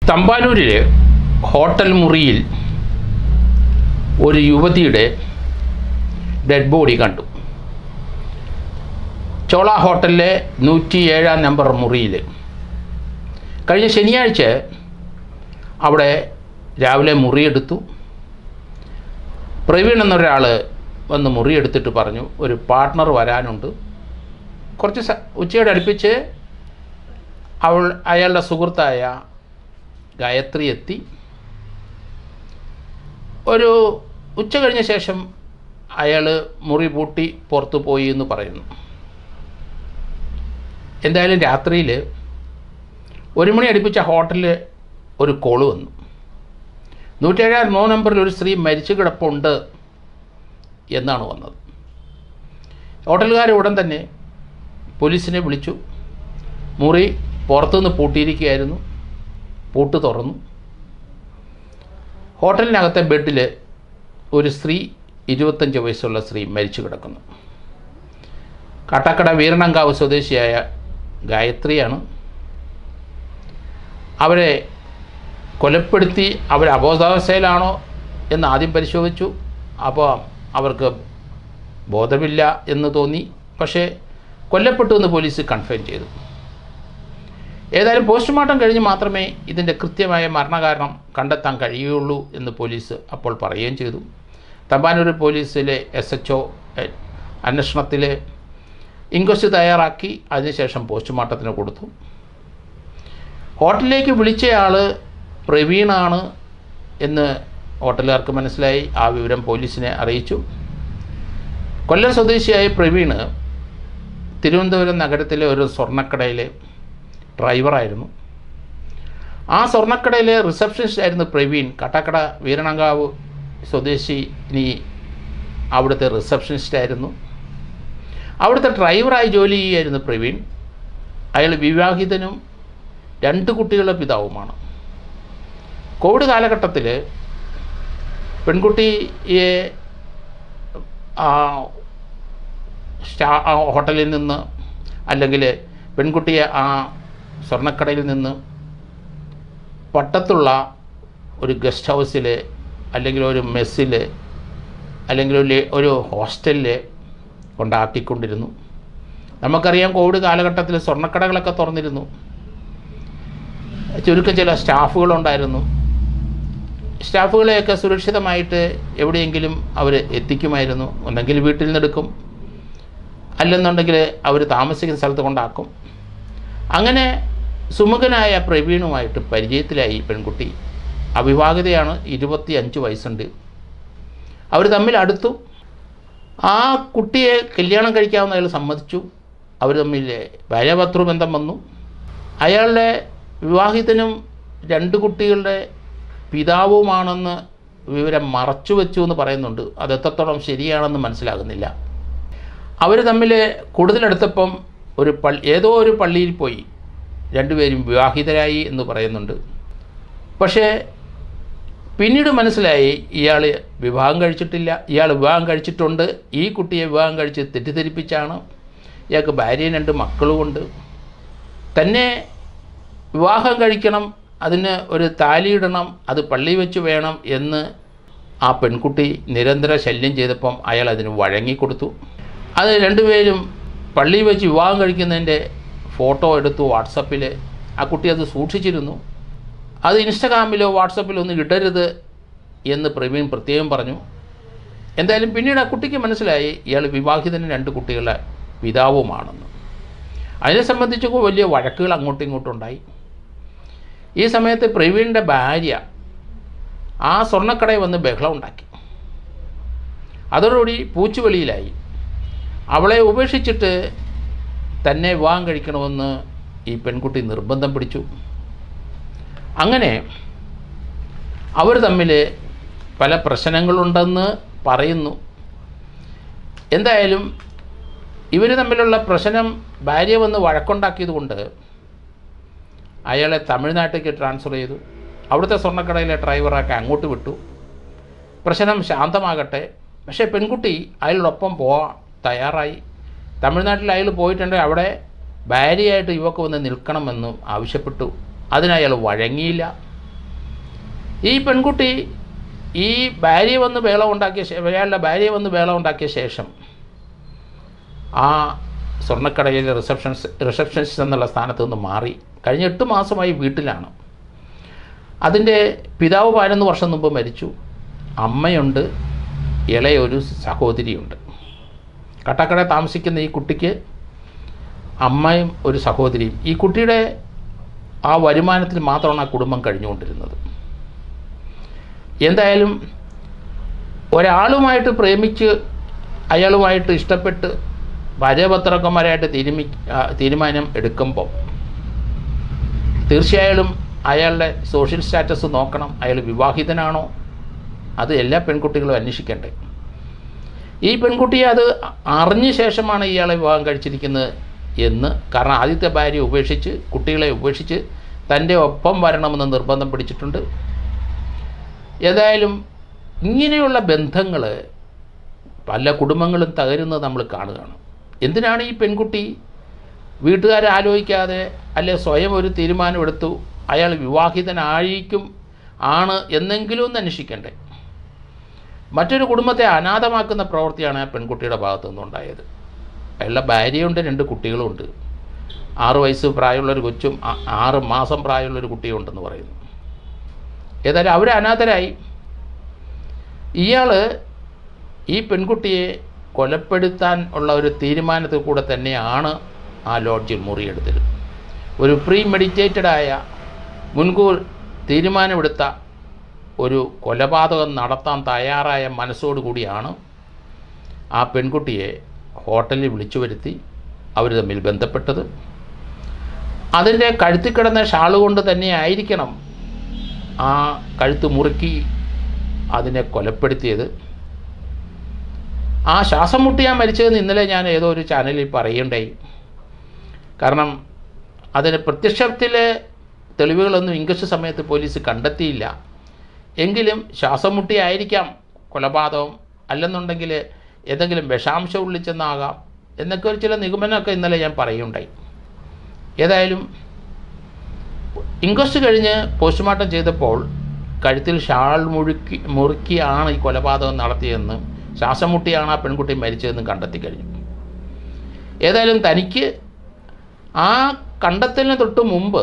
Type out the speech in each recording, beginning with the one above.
തമ്പാനൂരിൽ hotel മുറിയിൽ ഒരു യുവതിയുടെ ഡെഡ് ബോഡി കണ്ടു ചോള ഹോട്ടലിലെ നൂറ്റി ഏഴാം നമ്പർ മുറിയിൽ കഴിഞ്ഞ ശനിയാഴ്ച അവിടെ രാവിലെ മുറിയെടുത്തു പ്രവീൺ എന്നൊരാൾ വന്ന് മുറിയെടുത്തിട്ട് പറഞ്ഞു ഒരു പാർട്ട്ണർ വരാനുണ്ട് കുറച്ച് സ ഉച്ചയോടെ അടുപ്പിച്ച് അവൾ അയാളുടെ സുഹൃത്തായ ഗായത്രി എത്തി ഒരു ഉച്ച കഴിഞ്ഞ ശേഷം അയാൾ മുറി പൂട്ടി പുറത്തു പോയി എന്ന് പറയുന്നു എന്തായാലും രാത്രിയിൽ ഒരു മണി അടുപ്പിച്ച ഹോട്ടലിൽ ഒരു കോള് വന്നു നൂറ്റേഴാം നോ നമ്പറിൽ ഒരു സ്ത്രീ മരിച്ചു കിടപ്പുണ്ട് എന്നാണ് വന്നത് ഹോട്ടലുകാർ ഉടൻ തന്നെ പോലീസിനെ വിളിച്ചു മുറി പുറത്തുനിന്ന് പൂട്ടിയിരിക്കുകയായിരുന്നു പൂട്ട് തുറന്നു ഹോട്ടലിനകത്തെ ബെഡിൽ ഒരു സ്ത്രീ ഇരുപത്തഞ്ച് വയസ്സുള്ള സ്ത്രീ മരിച്ചു കിടക്കുന്നു കാട്ടാക്കട വീരണങ്കാവ് സ്വദേശിയായ ഗായത്രിയാണ് അവരെ കൊലപ്പെടുത്തി അവർ അബോധാവസ്ഥയിലാണോ എന്ന് ആദ്യം പരിശോധിച്ചു അപ്പോൾ അവർക്ക് ബോധമില്ല എന്ന് തോന്നി പക്ഷേ കൊല്ലപ്പെട്ടു എന്ന് പോലീസ് കൺഫേം ചെയ്തു ഏതായാലും പോസ്റ്റ്മോർട്ടം കഴിഞ്ഞ് മാത്രമേ ഇതിൻ്റെ കൃത്യമായ മരണകാരണം കണ്ടെത്താൻ കഴിയുള്ളൂ എന്ന് പോലീസ് അപ്പോൾ പറയുകയും ചെയ്തു തമ്പാനൂർ പോലീസിലെ എസ് എച്ച് ഒ അന്വേഷണത്തിൽ ഇൻക്വസ്റ്റ് തയ്യാറാക്കി അതിനുശേഷം പോസ്റ്റ്മോർട്ടത്തിന് കൊടുത്തു ഹോട്ടലിലേക്ക് വിളിച്ചയാൾ പ്രവീണാണ് എന്ന് ഹോട്ടലുകാർക്ക് മനസ്സിലായി ആ വിവരം പോലീസിനെ അറിയിച്ചു കൊല്ലം സ്വദേശിയായ പ്രവീണ് തിരുവനന്തപുരം നഗരത്തിലെ ഒരു സ്വർണ്ണക്കടയിലെ ഡ്രൈവറായിരുന്നു ആ സ്വർണ്ണക്കടയിലെ റിസപ്ഷനിസ്റ്റ് ആയിരുന്നു പ്രവീൺ കട്ടക്കട വീരണങ്കാവ് സ്വദേശി ഇനി അവിടുത്തെ റിസപ്ഷനിസ്റ്റ് ആയിരുന്നു അവിടുത്തെ ഡ്രൈവറായി ജോലി ചെയ്യുമായിരുന്നു പ്രവീൺ അയാൾ വിവാഹിതനും രണ്ട് കുട്ടികളുടെ പിതാവുമാണ് കോവിഡ് കാലഘട്ടത്തിൽ പെൺകുട്ടിയെ ആ, സ്റ്റാ ആ ഹോട്ടലിൽ നിന്ന് അല്ലെങ്കിൽ പെൺകുട്ടിയെ ആ സ്വർണ്ണക്കടയിൽ നിന്ന് പട്ടത്തുള്ള ഒരു ഗസ്റ്റ് ഹൗസിൽ അല്ലെങ്കിൽ ഒരു മെസ്സിൽ അല്ലെങ്കിൽ ഒരു ലേ- ഒരു ഹോസ്റ്റലിൽ കൊണ്ടാക്കിക്കൊണ്ടിരുന്നു നമുക്കറിയാം കോവിഡ് കാലഘട്ടത്തിൽ സ്വർണ്ണക്കടകളൊക്കെ തുറന്നിരുന്നു ചുരുക്കം ചില സ്റ്റാഫുകളുണ്ടായിരുന്നു സ്റ്റാഫുകളെയൊക്കെ സുരക്ഷിതമായിട്ട് എവിടെയെങ്കിലും അവർ എത്തിക്കുമായിരുന്നു ഒന്നെങ്കിൽ വീട്ടിൽ നിന്നെടുക്കും അല്ലെന്നുണ്ടെങ്കിൽ അവർ താമസിക്കുന്ന സ്ഥലത്ത് കൊണ്ടാക്കും അങ്ങനെ സുമുഖനായ പ്രവീണുമായിട്ട് പരിചയത്തിലായി ഈ പെൺകുട്ടി അവിവാഹിതയാണ് ഇരുപത്തി അഞ്ച് വയസ്സുണ്ട് അവർ തമ്മിൽ അടുത്തു ആ കുട്ടിയെ കല്യാണം കഴിക്കാവുന്ന അയാൾ സമ്മതിച്ചു അവർ തമ്മിൽ ഭാര്യാഭർത്തൃ ബന്ധം വന്നു അയാളുടെ വിവാഹിതനും രണ്ട് കുട്ടികളുടെ പിതാവുമാണെന്ന് വിവരം മറച്ചു വെച്ചു എന്ന് പറയുന്നുണ്ട് അത് എത്രത്തോളം ശരിയാണെന്ന് മനസ്സിലാകുന്നില്ല അവർ തമ്മിൽ കൂടുതലെടുത്തപ്പം ഒരു പള്ളി ഏതോ ഒരു പള്ളിയിൽ പോയി രണ്ടുപേരും വിവാഹിതരായി എന്ന് പറയുന്നുണ്ട് പക്ഷേ പിന്നീട് മനസ്സിലായി ഇയാൾ വിവാഹം കഴിച്ചിട്ടില്ല ഇയാൾ വിവാഹം കഴിച്ചിട്ടുണ്ട് ഈ കുട്ടിയെ വിവാഹം കഴിച്ച് തെറ്റിദ്ധരിപ്പിച്ചാണ് ഇയാൾക്ക് ഭാര്യയും രണ്ട് മക്കളുമുണ്ട് തന്നെ വിവാഹം കഴിക്കണം അതിന് ഒരു താലിയിടണം അത് പള്ളി വെച്ച് വേണം എന്ന് ആ പെൺകുട്ടി നിരന്തര ശല്യം ചെയ്തപ്പം അയാൾ അതിന് വഴങ്ങിക്കൊടുത്തു അത് രണ്ടുപേരും പള്ളി വെച്ച് വിവാഹം കഴിക്കുന്നതിൻ്റെ ഫോട്ടോ എടുത്തു വാട്സപ്പിൽ ആ കുട്ടി അത് സൂക്ഷിച്ചിരുന്നു അത് ഇൻസ്റ്റഗ്രാമിലോ വാട്സപ്പിലോ ഒന്നും ഇടരുത് എന്ന് പ്രവീൺ പ്രത്യേകം പറഞ്ഞു എന്തായാലും പിന്നീട് ആ കുട്ടിക്ക് മനസ്സിലായി ഇയാൾ വിവാഹിതന് രണ്ട് കുട്ടികളുടെ പിതാവുമാണെന്ന് അതിനെ സംബന്ധിച്ച് വലിയ വഴക്കുകൾ അങ്ങോട്ടും ഇങ്ങോട്ടും ഉണ്ടായി ഈ സമയത്ത് പ്രവീണിൻ്റെ ഭാര്യ ആ സ്വർണ്ണക്കടയിൽ വന്ന് ബഹളം ഉണ്ടാക്കി അതോടുകൂടി പൂച്ചുവെളിയിലായി അവളെ ഉപേക്ഷിച്ചിട്ട് തന്നെ വിവാഹം കഴിക്കണമെന്ന് ഈ പെൺകുട്ടി നിർബന്ധം പിടിച്ചു അങ്ങനെ അവർ തമ്മിൽ പല പ്രശ്നങ്ങളുണ്ടെന്ന് പറയുന്നു എന്തായാലും ഇവർ തമ്മിലുള്ള പ്രശ്നം ഭാര്യ വന്ന് വഴക്കുണ്ടാക്കിയത് കൊണ്ട് അയാളെ തമിഴ്നാട്ടിലേക്ക് ട്രാൻസ്ഫർ ചെയ്തു അവിടുത്തെ സ്വർണ്ണക്കടയിലെ ഡ്രൈവറൊക്കെ അങ്ങോട്ട് വിട്ടു പ്രശ്നം ശാന്തമാകട്ടെ പക്ഷേ പെൺകുട്ടി അയാളോടൊപ്പം പോകാൻ തയ്യാറായി തമിഴ്നാട്ടിൽ അയാൾ പോയിട്ടുണ്ടെങ്കിൽ അവിടെ ഭാര്യയായിട്ട് യുവക്ക് വന്ന് നിൽക്കണമെന്നും ആവശ്യപ്പെട്ടു അതിനയാൾ വഴങ്ങിയില്ല ഈ പെൺകുട്ടി ഈ ഭാര്യ വന്ന് വേളം ഉണ്ടാക്കിയ ശേ- അയാളുടെ ഭാര്യ വന്ന് വേളം ഉണ്ടാക്കിയ ശേഷം ആ സ്വർണ്ണക്കടയിലെ റിസപ്ഷൻസ് റിസപ്ഷനിസ്റ്റ് എന്നുള്ള സ്ഥാനത്ത് നിന്ന് മാറി കഴിഞ്ഞ എട്ട് മാസമായി വീട്ടിലാണ് അതിൻ്റെ പിതാവ് പതിനൊന്ന് വർഷം മുമ്പ് മരിച്ചു അമ്മയുണ്ട് ഇളയൊരു സഹോദരിയുണ്ട് കട്ടക്കട താമസിക്കുന്ന ഈ കുട്ടിക്ക് അമ്മയും ഒരു സഹോദരിയും ഈ കുട്ടിയുടെ ആ വരുമാനത്തിൽ മാത്രമാണ് ആ കുടുംബം കഴിഞ്ഞുകൊണ്ടിരുന്നത് എന്തായാലും ഒരാളുമായിട്ട് പ്രേമിച്ച് അയാളുമായിട്ട് ഇഷ്ടപ്പെട്ട് ഭാര്യഭർത്തൃക്കന്മാരായിട്ട് തീരുമി ആ, തീരുമാനം എടുക്കുമ്പോൾ തീർച്ചയായും അയാളുടെ സോഷ്യൽ സ്റ്റാറ്റസ് നോക്കണം അയാൾ വിവാഹിതനാണോ അത് എല്ലാ പെൺകുട്ടികളും അന്വേഷിക്കണ്ടേ ഈ പെൺകുട്ടിയെ അത് അറിഞ്ഞ ശേഷമാണ് ഇയാളെ വിവാഹം കഴിച്ചിരിക്കുന്നത് എന്ന് കാരണം ആദ്യത്തെ ഭാര്യ ഉപേക്ഷിച്ച് കുട്ടികളെ ഉപേക്ഷിച്ച് തൻ്റെ ഒപ്പം വരണമെന്ന് നിർബന്ധം പിടിച്ചിട്ടുണ്ട് ഏതായാലും ഇങ്ങനെയുള്ള ബന്ധങ്ങൾ പല കുടുംബങ്ങളും തകരുന്നത് നമ്മൾ കാണുകയാണ് എന്തിനാണ് ഈ പെൺകുട്ടി വീട്ടുകാരെ ആലോചിക്കാതെ അല്ലെ സ്വയം ഒരു തീരുമാനമെടുത്തു അയാൾ വിവാഹിതനായിരിക്കും ആണ് എന്നെങ്കിലും ഒന്ന് അന്വേഷിക്കണ്ടേ മറ്റൊരു കുടുംബത്തെ അനാഥമാക്കുന്ന പ്രവൃത്തിയാണ് ആ പെൺകുട്ടിയുടെ ഭാഗത്തു നിന്നുണ്ടായത് അയാളുടെ ഭാര്യയുണ്ട് രണ്ട് കുട്ടികളുമുണ്ട് ആറ് വയസ്സ് പ്രായമുള്ളൊരു കൊച്ചും ആ- ആറ് മാസം പ്രായമുള്ളൊരു കുട്ടിയും ഉണ്ടെന്ന് പറയുന്നു ഏതായാലും അവർ അനാഥരായി ഇയാൾ ഈ പെൺകുട്ടിയെ കൊലപ്പെടുത്താൻ ഉള്ള ഒരു തീരുമാനത്തിൽ കൂടെ തന്നെയാണ് ആ ലോഡ്ജിൽ മുറിയെടുത്തത് ഒരു പ്രീ മെഡിറ്റേറ്റഡായ മുൻകൂർ തീരുമാനമെടുത്ത ഒരു കൊലപാതകം നടത്താൻ തയ്യാറായ മനസ്സോടുകൂടിയാണ് ആ പെൺകുട്ടിയെ ഹോട്ടലിൽ വിളിച്ചു വരുത്തി അവർ തമ്മിൽ ബന്ധപ്പെട്ടത് അതിൻ്റെ കഴുത്തിൽ കിടന്ന ഷാള് കൊണ്ട് തന്നെ ആയിരിക്കണം ആ കഴുത്ത് മുറുക്കി അതിനെ കൊലപ്പെടുത്തിയത് ആ ശ്വാസം മുട്ടിയാൻ മരിച്ചതെന്ന് ഇന്നലെ ഞാൻ ഏതോ ഒരു ചാനലിൽ പറയുണ്ടായി കാരണം അതിന് പ്രത്യക്ഷത്തിലെ തെളിവുകളൊന്നും ഇംഗ്ലീഷ് സമയത്ത് പോലീസ് കണ്ടെത്തിയില്ല എങ്കിലും ശ്വാസം മുട്ടിയായിരിക്കാം കൊലപാതകം അല്ലെന്നുണ്ടെങ്കിൽ ഏതെങ്കിലും വിഷാംശം ഉള്ളിച്ചെന്നാകാം എന്നൊക്കെ ഒരു ചില നിഗമനമൊക്കെ ഇന്നലെ ഞാൻ പറയുണ്ടായി ഏതായാലും ഇൻക്വസ്റ്റ് കഴിഞ്ഞ് പോസ്റ്റ്മോർട്ടം ചെയ്തപ്പോൾ കഴുത്തിൽ ഷാൾ മുഴുക്കി മുറുക്കിയാണ് ഈ കൊലപാതകം നടത്തിയതെന്ന് ശ്വാസം മുട്ടിയാണ് ആ പെൺകുട്ടി മരിച്ചതെന്ന് കണ്ടെത്തി കഴിഞ്ഞു ഏതായാലും തനിക്ക് ആ കണ്ടെത്തലിന് തൊട്ട് മുമ്പ്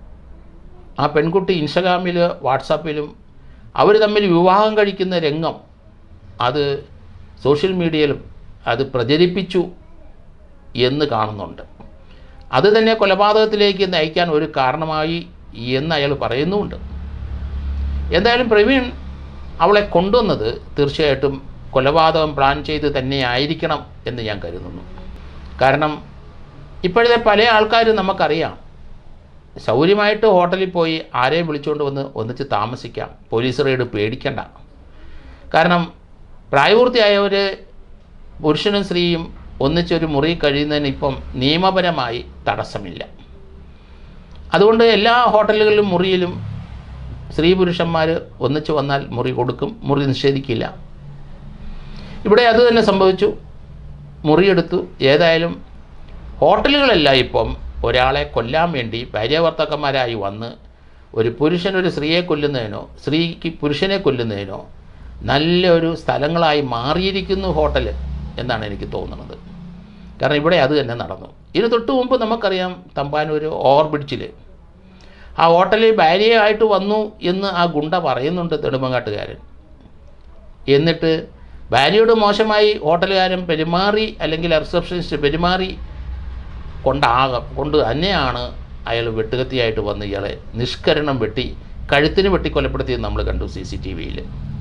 ആ പെൺകുട്ടി ഇൻസ്റ്റഗ്രാമിൽ വാട്സാപ്പിലും അവർ തമ്മിൽ വിവാഹം കഴിക്കുന്ന രംഗം അത് സോഷ്യൽ മീഡിയയിലും അത് പ്രചരിപ്പിച്ചു എന്ന് കാണുന്നുണ്ട് അത് തന്നെ കൊലപാതകത്തിലേക്ക് നയിക്കാൻ ഒരു കാരണമായി എന്ന് അയാൾ പറയുന്നുമുണ്ട് എന്തായാലും പ്രവീൺ അവളെ കൊണ്ടുവന്നത് തീർച്ചയായിട്ടും കൊലപാതകം പ്ലാൻ ചെയ്ത് തന്നെ ആയിരിക്കണം എന്ന് ഞാൻ കരുതുന്നു കാരണം ഇപ്പോഴത്തെ പല ആൾക്കാരും നമുക്കറിയാം സൗകര്യമായിട്ട് ഹോട്ടലിൽ പോയി ആരെയും വിളിച്ചുകൊണ്ട് വന്ന് ഒന്നിച്ച് താമസിക്കാം പോലീസ് റെയ്ഡ് പേടിക്കണ്ട കാരണം പ്രായപൂർത്തിയായവർ പുരുഷനും സ്ത്രീയും ഒന്നിച്ചൊരു മുറി കഴിയുന്നതിന് ഇപ്പം നിയമപരമായി തടസ്സമില്ല അതുകൊണ്ട് എല്ലാ ഹോട്ടലുകളിലും മുറിയിലും സ്ത്രീ പുരുഷന്മാർ ഒന്നിച്ച് വന്നാൽ മുറി കൊടുക്കും മുറി നിഷേധിക്കില്ല ഇവിടെ അത് തന്നെ സംഭവിച്ചു മുറിയെടുത്തു ഏതായാലും ഹോട്ടലുകളെല്ലാം ഇപ്പം ഒരാളെ കൊല്ലാൻ വേണ്ടി ഭാര്യാഭർത്താക്കന്മാരായി വന്ന് ഒരു പുരുഷൻ ഒരു സ്ത്രീയെ കൊല്ലുന്നതിനോ സ്ത്രീക്ക് പുരുഷനെ കൊല്ലുന്നതിനോ നല്ലൊരു സ്ഥലങ്ങളായി മാറിയിരിക്കുന്നു ഹോട്ടൽ എന്നാണ് എനിക്ക് തോന്നുന്നത് കാരണം ഇവിടെ അത് തന്നെ നടന്നു ഇതിന് തൊട്ട് മുമ്പ് നമുക്കറിയാം തമ്പാനൂർ ഓവർ ബ്രിഡ്ജിൽ ആ ഹോട്ടലിൽ ഭാര്യയായിട്ട് വന്നു എന്ന് ആ ഗുണ്ട പറയുന്നുണ്ട് നെടുമങ്ങാട്ടുകാരൻ എന്നിട്ട് ഭാര്യയോട് മോശമായി ഹോട്ടലുകാരൻ പെരുമാറി അല്ലെങ്കിൽ റിസപ്ഷനിസ്റ്റ് പെരുമാറി കൊണ്ടാകാം കൊണ്ട് തന്നെയാണ് അയാൾ വെട്ടുകത്തിയായിട്ട് വന്ന് ഇയാളെ നിഷ്കരണം വെട്ടി കഴുത്തിന് വെട്ടി കൊലപ്പെടുത്തിയത് നമ്മൾ കണ്ടു സി സി ടി വിയിൽ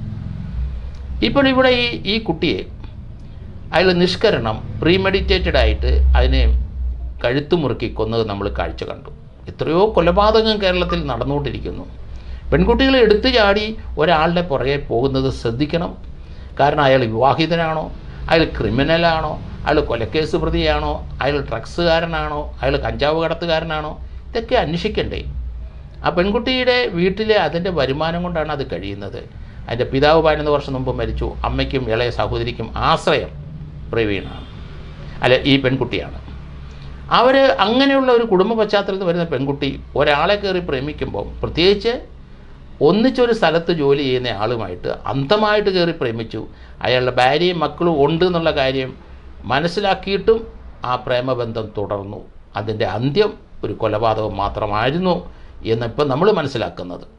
ഇപ്പോൾ ഇവിടെ ഈ ഈ കുട്ടിയെ അയാൾ നിഷ്കരണം പ്രീമെഡിറ്റേറ്റഡ് ആയിട്ട് അതിനെ കഴുത്ത് മുറുക്കി കൊന്നത് നമ്മൾ കാഴ്ച കണ്ടു എത്രയോ കൊലപാതകം കേരളത്തിൽ നടന്നുകൊണ്ടിരിക്കുന്നു പെൺകുട്ടികളെ എടുത്തു ചാടി ഒരാളുടെ പുറകെ പോകുന്നത് ശ്രദ്ധിക്കണം കാരണം അയാൾ വിവാഹിതനാണോ അയാൾ ക്രിമിനലാണോ അയാൾ കൊലക്കേസ് പ്രതിയാണോ അയാൾ ഡ്രഗ്സുകാരനാണോ അയാൾ കഞ്ചാവ് കടത്തുകാരനാണോ ഇതൊക്കെ അന്വേഷിക്കണ്ടേ ആ പെൺകുട്ടിയുടെ വീട്ടിലെ അതിൻ്റെ വരുമാനം കൊണ്ടാണ് അത് കഴിയുന്നത് അതിൻ്റെ പിതാവ് പതിനൊന്ന് വർഷം മുമ്പ് മരിച്ചു അമ്മയ്ക്കും ഇളയ സഹോദരിക്കും ആശ്രയം പ്രവീണാണ് അല്ല ഈ പെൺകുട്ടിയാണ് അവർ അങ്ങനെയുള്ള ഒരു കുടുംബ പശ്ചാത്തലത്തിൽ വരുന്ന പെൺകുട്ടി ഒരാളെ കയറി പ്രേമിക്കുമ്പോൾ പ്രത്യേകിച്ച് ഒന്നിച്ചൊരു സ്ഥലത്ത് ജോലി ചെയ്യുന്ന ആളുമായിട്ട് അന്ധമായിട്ട് കയറി പ്രേമിച്ചു അയാളുടെ ഭാര്യയും മക്കളും ഉണ്ട് എന്നുള്ള കാര്യം മനസ്സിലാക്കിയിട്ടും ആ പ്രേമബന്ധം തുടർന്നു അതിൻ്റെ അന്ത്യം ഒരു കൊലപാതകം മാത്രമായിരുന്നു എന്നിപ്പം നമ്മൾ മനസ്സിലാക്കുന്നത്